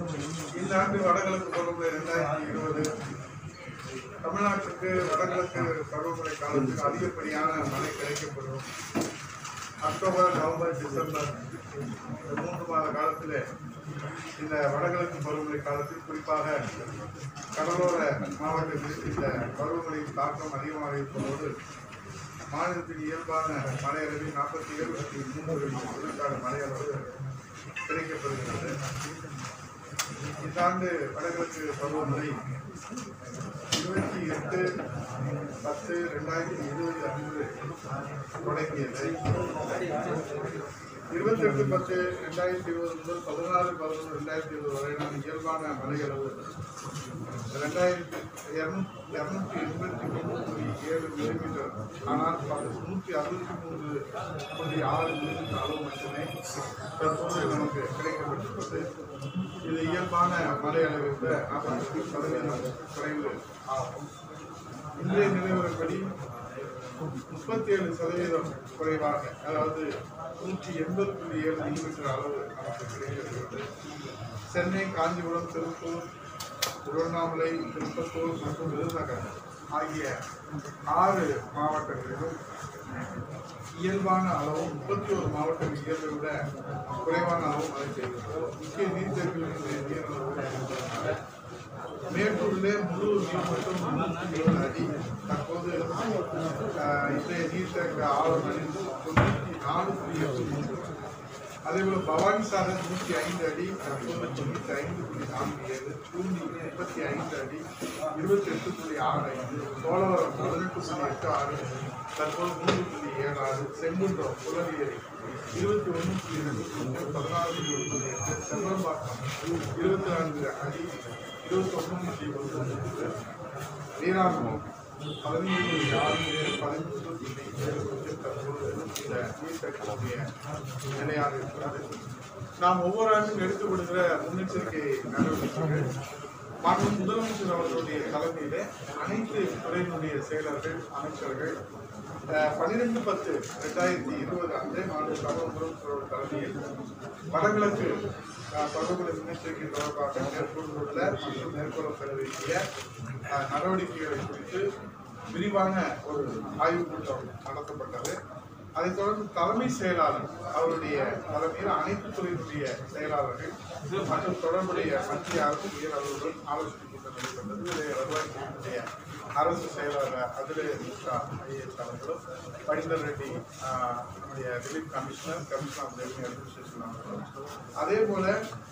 இந்த ஆண்டு வடகிழக்கு பருவமழை இரண்டாயிரத்தி இருபது தமிழ்நாட்டுக்கு வடகிழக்கு பருவமழை காலத்தில் அதிகப்படியான மழை கிடைக்கப்படும் அக்டோபர் நவம்பர் டிசம்பர் இந்த மூன்று மாத காலத்தில் இந்த வடகிழக்கு பருவமழை காலத்தில் குறிப்பாக கடலோர மாவட்டங்களில் இந்த பருவமழையின் தாக்கம் அதிகமாக இருப்பதோடு மாநிலத்தின் இயல்பான மழை அளவில் நாற்பத்தி ஏழு புள்ளி மூன்று விழுக்காடு மழை அளவு கிடைக்கப்படுகிறது இந்த ஆண்டு வடகிழக்கு பருவமழை இருபத்தி எட்டு பத்து ரெண்டாயிரத்தி இருபது அன்று தொடங்கியது இருபத்தி எட்டு பத்து ரெண்டாயிரத்தி இருபது முதல் பதினாறு பதினொன்று ரெண்டாயிரத்தி இருபது வரையிலான இயல்பான மழை அளவு ரெண்டாயிரத்தி இரநூத்தி இரநூத்தி எண்பத்தி மூணு புள்ளி ஏழு மில்லிமீட்டர் ஆனால் பத்து- நூற்றி அறுபத்தி மூன்று புள்ளி ஆறு மில்லிமீட்டர் அளவு மட்டுமே தற்போது நமக்கு கிடைக்கப்பட்டுள்ளது இது இயல்பான மழை அளவை விட நாற்பத்தி சதவீதம் குறைவு ஆகும் இன்றைய நிலவரப்படி முப்பத்தி ஏழு சதவீதம் குறைவாக அதாவது நூற்றி எண்பது புள்ளி ஏழு மில்லிமீட்டர் அளவு நமக்கு கிடைக்கிறது சென்னை காஞ்சிபுரம் திருப்பூர் திருவண்ணாமலை திருப்பத்தூர் மற்றும் விருதுநகர் ஆகிய ஆறு மாவட்டங்களிலும் இயல்பான அளவும் முப்பத்தி ஒரு மாவட்டங்கள் இயல்பை விட குறைவான அளவு மழை பெய்கிறது முக்கிய நீர்த்தேக்கங்களின் நீர் அளவு இருப்பதனால மேட்டூரிலே முழு நீர் மட்டம் முன்னூற்றி இருபது அடி தற்போது ஆஹ், இன்றைய நீர்த்தேக்க ஆவணம் தொண்ணூற்றி நாலு புள்ளி எட்டு மூன்று அதேபோல பவானி சாகர் நூற்றி ஐந்து அடி தற்போது தொண்ணூற்றி ஐந்து புள்ளி நான்கு ஏழு பூண்டி முப்பத்தி ஐந்து அடி இருபத்தி எட்டு புள்ளி ஆறு ஐந்து சோழவரம் பதினெட்டு புள்ளி எட்டு ஆறு தற்போது மூன்று புள்ளி ஏழு ஆறு செங்குன்றம் புலவியரி இருபத்தி ஒன்று புள்ளி ரெண்டு பூஜ்ஜியம் பதினாறு புள்ளி ஒன்பது எட்டு செம்பரம்பாக்கம் இருபத்தி நான்கு அடி இருபத்தி ஒன்று புள்ளி ஒன்பது எட்டு வீராங்கனம் பதினைந்து புள்ளி ஆறு ஏழு பதிமூன்று புள்ளி ஏழு பூஜ்ஜியம் தற்போது இந்த நீர்த்தேக்கக்கூடிய நிலையாக இருக்கிறது நாம் ஒவ்வொரு ஆண்டும் எடுத்துக்கொள்கிற முன்னெச்சரிக்கை நடவடிக்கைகள் மாண்பு முதலமைச்சர் அவர்களுடைய தலைமையிலே அனைத்து துறையினுடைய செயலர்கள் அமைச்சர்கள் பன்னிரெண்டு பத்து ரெண்டாயிரத்தி இருபது அன்று மாநில தமிழ் முதலமைச்சரோட தலைமையில் வடகிழக்கு அஹ், பருவமழை முன்னெச்சரிக்கை தொடர்பாக மேற்கொண்டுள்ள மற்றும் மேற்கொள்ளப்பட வேண்டிய அஹ், நடவடிக்கைகளை குறித்து விரிவான ஒரு ஆய்வுக் கூட்டம் நடத்தப்பட்டது அதைத் தொடர்ந்து தலைமை செயலாளர் அவருடைய தலைமையில் அனைத்து துறையினுடைய செயலாளர்கள் மற்றும் தொடர்புடைய மத்திய அரசு உயர் அவர்களுடன் ஆலோசனை கூட்டம் நடைபெற்றது இதில் வருவாய்த்துறையினுடைய அரசு செயலாளர் அதிலே மிஸ்ரா ஐஏஎஸ் அவர்களும் படிந்தர் ரெட்டி ஆஹ், நம்முடைய relief commissioner commissioner of revenue administration அவர்களும் அதே போல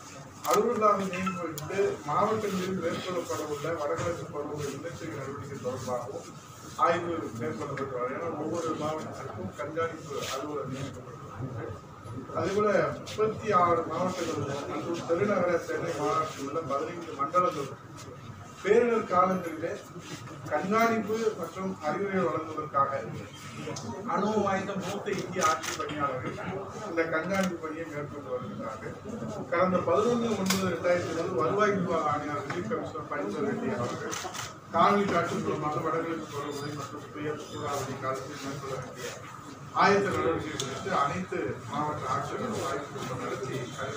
அலுவலகம் நியமிக்கப்பட்டு மாவட்டங்களில் மேற்கொள்ளப்பட உள்ள வடகிழக்கு பருவமழை முன்னெச்சரிக்கை நடவடிக்கை தொடர்பாகவும் ஆய்வு மேற்கொள்ளப்பட்டு வரும் ஏன்னா ஒவ்வொரு மாவட்டத்திற்கும் கண்காணிப்பு அலுவலர் நியமிக்கப்பட்டிருக்கிறது அதேபோல முப்பத்தி ஆறு மாவட்டங்கள் மற்றும் பெருநகர சென்னை மாவட்டத்தில் உள்ள பதினைந்து மண்டலங்கள் பேரிடர் காலங்களிலே கண்காணிப்பு மற்றும் அறிவுரை வழங்குவதற்காக அனுபவம் வாய்ந்த மூத்த இந்திய ஆட்சி பணியாளர்கள் இந்த கண்காணிப்பு பணியை மேற்கொண்டு வருகிறார்கள் கடந்த பதினொன்று ஒன்பது ரெண்டாயிரத்தி இருபது வருவாய் நிர்வாக ஆணையர் ரிலீஃப் கமிஷனர் பணிந்து வேண்டிய அவர்கள் காணொலி காட்சி மூலமாக வடகிழக்கு பருவமழை மற்றும் புயல் சூறாவளி காலத்தில் மேற்கொள்ள வேண்டிய ஆயத்த நடவடிக்கை குறித்து அனைத்து மாவட்ட ஆட்சியர்களும் ஆய்வு கூட்டம் நடத்தி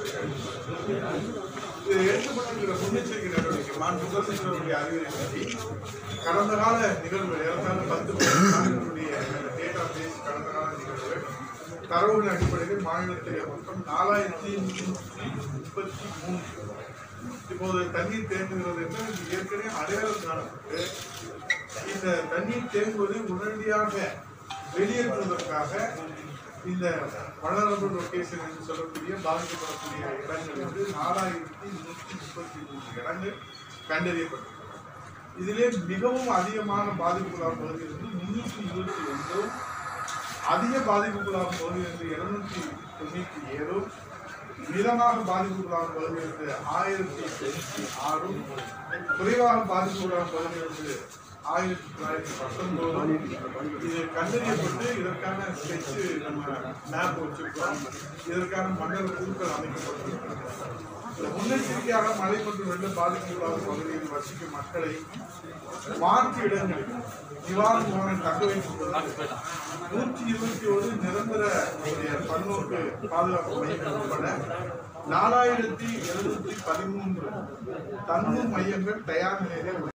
அறிவுரை இது எடுக்கப்பட்டிருக்கிற முன்னெச்சரிக்கை நடவடிக்கை மாண்பு முதலமைச்சருடைய அறிவுரைப்படி கடந்த கால நிகழ்வுகள் ஏறத்தாழ பத்து மாநிலங்களுடைய டேட்டா பேஸ் கடந்த கால நிகழ்வுகள் தரவுகளின் அடிப்படையில் மாநிலத்தில் மொத்தம் நாலாயிரத்தி முப்பத்தி மூணு இப்போது தண்ணீர் தேங்குகிறது என்று இது ஏற்கனவே அடையாளம் காணப்பட்டு இந்த தண்ணீர் தேங்குவதை உடனடியாக வெளியேற்றுவதற்காக இந்த வளரபுள் லொகேஷன் என்று சொல்லக்கூடிய பாதிக்கப்படக்கூடிய இடங்கள் வந்து நாலாயிரத்தி நூற்றி முப்பத்தி மூன்று இடங்கள் கண்டறியப்பட்டது இதிலே மிகவும் அதிகமான பாதிப்புகளான பகுதி வந்து முன்னூற்றி இருபத்தி ஒன்றும் அதிக பாதிப்புகளான பகுதி வந்து இருநூற்றி தொண்ணூற்றி ஏழும் மிதமாக பாதிப்புகளான பகுதி வந்து ஆயிரத்தி தொண்ணூற்றி ஆறும் குறைவாக பாதிப்புகளான பகுதி வந்து ஆயிரத்தி தொள்ளாயிரத்தி பத்தொன்பதும் இது கண்டறியப்பட்டு இதற்கான ஸ்கெட்ச் நம்ம மேப் வச்சிருக்கோம் இதற்கான மண்டல குழுக்கள் அமைக்கப்பட்டிருக்கிறது இந்த முன்னெச்சரிக்கையாக மழை மற்றும் வெள்ள பாதிப்புகளான பகுதியில் வசிக்கும் மக்களை மாற்று இடங்களில் நிவாரண முகாமில் தக்க வைக்கப்பட்டு நூற்றி இருபத்தி ஒரு நிரந்தர உடைய பன்னோக்கு பாதுகாப்பு மையங்கள் உட்பட நாலாயிரத்தி எழுநூத்தி பதிமூன்று தங்கும் மையங்கள் தயார் நிலையில் உள்ளன.